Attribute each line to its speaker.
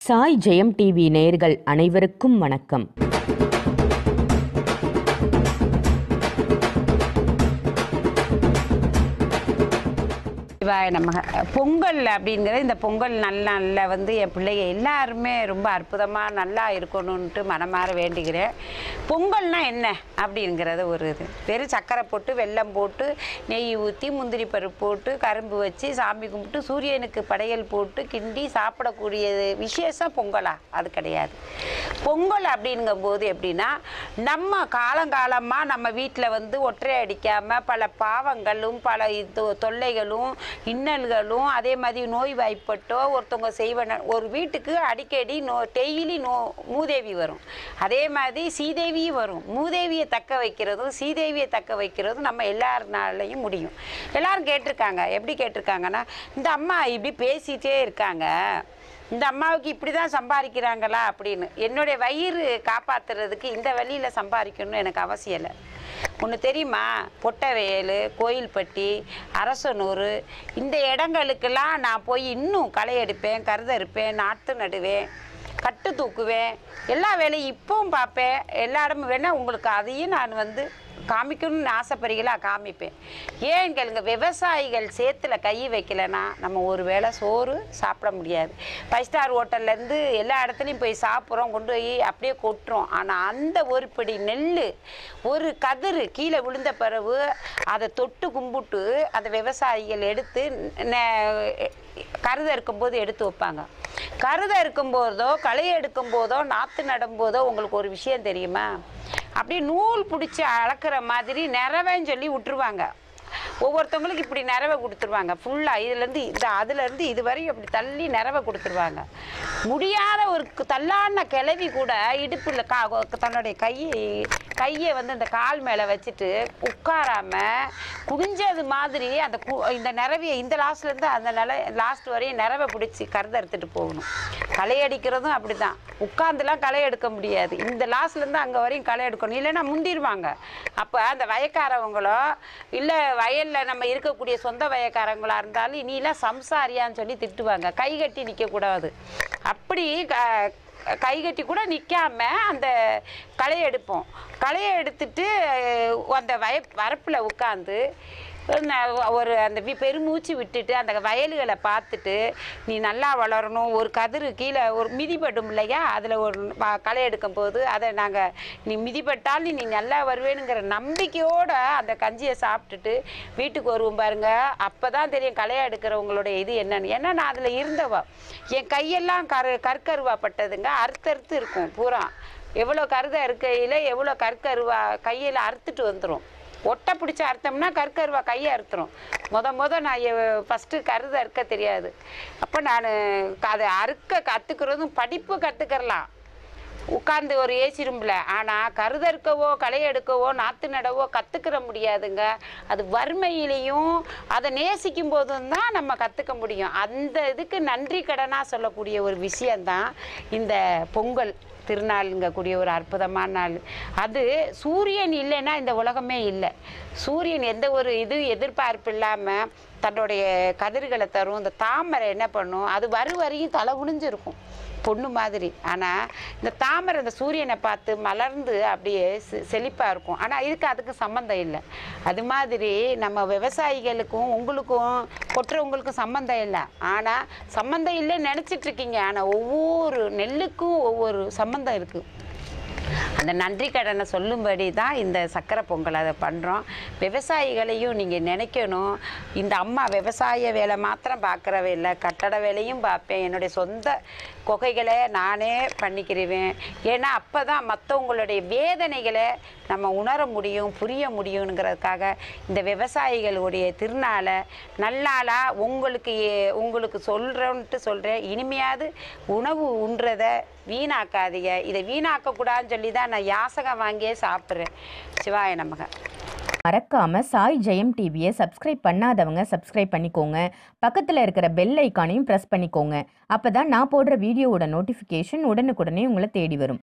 Speaker 1: சாய் ஜெயம் TV நேயர்கள் அனைவருக்கும் வணக்கம்
Speaker 2: சிவாய நமக பொங்கல் அப்படிங்கிறது இந்த பொங்கல் நல்ல நல்ல வந்து என் பிள்ளைங்க எல்லாருமே ரொம்ப அற்புதமாக நல்லா இருக்கணும்ன்ட்டு மனமாற வேண்டிக்கிறேன் பொங்கல்னா என்ன அப்படிங்கிறது ஒரு இது வெறும் சக்கரை போட்டு வெல்லம் போட்டு நெய் ஊற்றி முந்திரி பருப்பு போட்டு கரும்பு வச்சு சாமி கும்பிட்டு சூரியனுக்கு படையல் போட்டு கிண்டி சாப்பிடக்கூடியது விசேஷம் பொங்கலா அது கிடையாது பொங்கல் அப்படிங்கும்போது எப்படின்னா நம்ம காலங்காலமாக நம்ம வீட்டில் வந்து ஒற்றை அடிக்காமல் பல பாவங்களும் பல இது தொல்லைகளும் இன்னல்களும் அதே மாதிரி நோய் வாய்ப்பட்டோ ஒருத்தவங்க செய்வன ஒரு வீட்டுக்கு அடிக்கடி நோ டெய்லி நோ மூதேவி வரும் அதே மாதிரி சீதேவியும் வரும் மூதேவியை தக்க வைக்கிறதும் சீதேவியை தக்க வைக்கிறதும் நம்ம எல்லாருனாலையும் முடியும் எல்லாரும் கேட்டிருக்காங்க எப்படி கேட்டிருக்காங்கன்னா இந்த அம்மா இப்படி பேசிட்டே இருக்காங்க இந்த அம்மாவுக்கு இப்படி தான் சம்பாதிக்கிறாங்களா அப்படின்னு என்னுடைய வயிறு காப்பாத்துறதுக்கு இந்த வழியில் சம்பாதிக்கணும்னு எனக்கு அவசியம் இல்லை ஒன்று தெரியுமா பொட்டவேலு கோயில்பட்டி அரசனூர் இந்த இடங்களுக்கெல்லாம் நான் போய் இன்னும் களை எடுப்பேன் கருத இருப்பேன் நாற்று நடுவேன் கட்டு தூக்குவேன் எல்லா வேலையும் இப்பவும் பார்ப்பேன் எல்லா இடமும் வேணால் உங்களுக்கு அதையும் நான் வந்து காமிக்கணும்னு ஆசைப்படுறீங்களா காமிப்பேன் ஏன் கேளுங்க விவசாயிகள் சேத்துல கை வைக்கலைன்னா நம்ம ஒரு வேளை சோறு சாப்பிட முடியாது ஃபைவ் ஸ்டார் ஹோட்டல்லேருந்து எல்லா இடத்துலையும் போய் சாப்பிட்றோம் கொண்டு போய் அப்படியே கொட்டுறோம் ஆனால் அந்த ஒரு பிடி நெல் ஒரு கதிர் கீழே விழுந்த பிறகு அதை தொட்டு கும்பிட்டு அந்த விவசாயிகள் எடுத்து நெ- கருதை இருக்கும்போது எடுத்து வைப்பாங்க கருதை இருக்கும்போதோ களை எடுக்கும் போதோ நாற்று நடும்போதோ உங்களுக்கு ஒரு விஷயம் தெரியுமா அப்படியே நூல் பிடிச்சி அளக்குற மாதிரி நிறவேன்னு சொல்லி விட்டுருவாங்க ஒவ்வொருத்தவங்களுக்கு இப்படி நிறவை கொடுத்துருவாங்க ஃபுல்லாக இதுலேருந்து இந்த அதுலேருந்து இது வரையும் அப்படி தள்ளி நிறவை கொடுத்துருவாங்க முடியாத ஒரு கு- தள்ளான கிளவி கூட இடுப்பில் கா தன்னுடைய கையை கையை வந்து இந்த கால் மேலே வச்சுட்டு உட்காராம குடிஞ்சது மாதிரி அந்த கு- இந்த நிறவியை இந்த லாஸ்ட்லேருந்து அந்த நில லாஸ்ட் வரையும் நிறவை பிடிச்சி கருதை எடுத்துட்டு போகணும் களை அடிக்கிறதும் அப்படி தான் உட்காந்துலாம் களை எடுக்க முடியாது இந்த லாஸ்ட்லேருந்து அங்கே வரையும் களை எடுக்கணும் இல்லைன்னா முந்திருவாங்க அப்போ அந்த வயக்காரவங்களோ இல்லை வயலில் நம்ம இருக்கக்கூடிய சொந்த வயக்காரங்களா இருந்தாலும் நீலாம் சம்சாரியான்னு சொல்லி திட்டுவாங்க கை கட்டி நிற்கக்கூடாது அப்படி க- கை கட்டி கூட நிற்காம அந்த களையை எடுப்போம் களையை எடுத்துட்டு அஹ், அந்த வய வரப்பில் உட்காந்து ஒரு அந்த வி- பெருமூச்சு விட்டுட்டு அந்த வயல்களை பார்த்துட்டு நீ நல்லா வளரணும் ஒரு கதிரு கீழே ஒரு மிதிப்படும் இல்லையா அதில் ஒரு வ- களை எடுக்கும் போது அதை நாங்கள் நீ மிதிப்பட்டாலும் நீ நல்லா வருவேனுங்கிற நம்பிக்கையோட அந்த கஞ்சியை சாப்பிட்டுட்டு வீட்டுக்கு வருவோம் பாருங்க அப்போ தான் தெரியும் களை எடுக்கிறவங்களுடைய இது என்னன்னு ஏன்னா நான் அதில் இருந்தவா என் கையெல்லாம் கரு கற்கருவாப்பட்டதுங்க அறுத்தறுத்து இருக்கும் பூரா எவ்வளோ கருதை இருக்கையில் எவ்வளோ கற்கருவா கையில் அறுத்துட்டு வந்துடும் ஒட்டை பிடிச்சி அறுத்தோம்னா கற்கருவா கையை அறுத்துரும் முத முத நான் ஃபஸ்ட்டு கருதை அறுக்க தெரியாது அப்போ நான் அதை அறுக்க கற்றுக்கிறதும் படிப்பு கற்றுக்கிறலாம் உட்கார்ந்து ஒரு ஏசி ரூமில் ஆனால் கருதறுக்கவோ களை எடுக்கவோ நாற்று நடவோ கற்றுக்கிற முடியாதுங்க அது வறுமையிலையும் அதை நேசிக்கும் போதும் தான் நம்ம கற்றுக்க முடியும் அந்த இதுக்கு நன்றி கடனாக சொல்லக்கூடிய ஒரு விஷயந்தான் இந்த பொங்கல் திருநாளுங்கக்கூடிய ஒரு அற்புதமான நாள் அது சூரியன் இல்லைன்னா இந்த உலகமே இல்லை சூரியன் எந்த ஒரு இது எதிர்பார்ப்பு இல்லாமல் தன்னுடைய கதிர்களை தரும் இந்த தாமரை என்ன பண்ணும் அது வரு வரையும் தலை குனிஞ்சிருக்கும் பொண்ணு மாதிரி ஆனால் இந்த தாமரை இந்த சூரியனை பார்த்து மலர்ந்து அப்படியே செ- செழிப்பா இருக்கும் ஆனால் இதுக்கு அதுக்கு சம்மந்தம் இல்லை அது மாதிரி நம்ம விவசாயிகளுக்கும் உங்களுக்கும் கொட்டுறவங்களுக்கும் சம்மந்தம் இல்லை ஆனால் சம்மந்தம் இல்லைன்னு நினச்சிட்டு இருக்கீங்க ஆனால் ஒவ்வொரு நெல்லுக்கும் ஒவ்வொரு சம்மந்தம் இருக்குது அந்த நன்றி கடனை சொல்லும்படி தான் இந்த சக்கரை பொங்கல் அதை பண்ணுறோம் விவசாயிகளையும் நீங்கள் நினைக்கணும் இந்த அம்மா விவசாய வேலை மாத்திரம் பார்க்குறவே இல்லை கட்டட வேலையும் பார்ப்பேன் என்னுடைய சொந்த குகைகளை நானே பண்ணிக்கிறேன் ஏன்னா அப்போ தான் மற்றவங்களுடைய வேதனைகளை நம்ம உணர முடியும் புரிய முடியுங்கிறதுக்காக இந்த விவசாயிகளுடைய திருநாளை நல்லாளாக உங்களுக்கு ஏ- உங்களுக்கு சொல்கிறோன்ட்டு சொல்கிறேன் இனிமையாவது உணவு உண்றதை வீணாக்காதீங்க இதை வீணாக்கக்கூடாதுன்னு சொல்லி தான் நான் யாசகம் வாங்கியே சாப்பிட்றேன் சிவாய நமக
Speaker 1: மறக்காம சாய் ஜெயம் டிவியை சப்ஸ்கிரைப் பண்ணாதவங்க சப்ஸ்கிரைப் பண்ணிக்கோங்க பக்கத்தில் இருக்கிற பெல் ஐக்கானையும் ப்ரெஸ் பண்ணிக்கோங்க அப்பதான் நான் போடுற வீடியோவோட நோட்டிஃபிகேஷன் உடனுக்குடனே உங்களை தேடி வரும்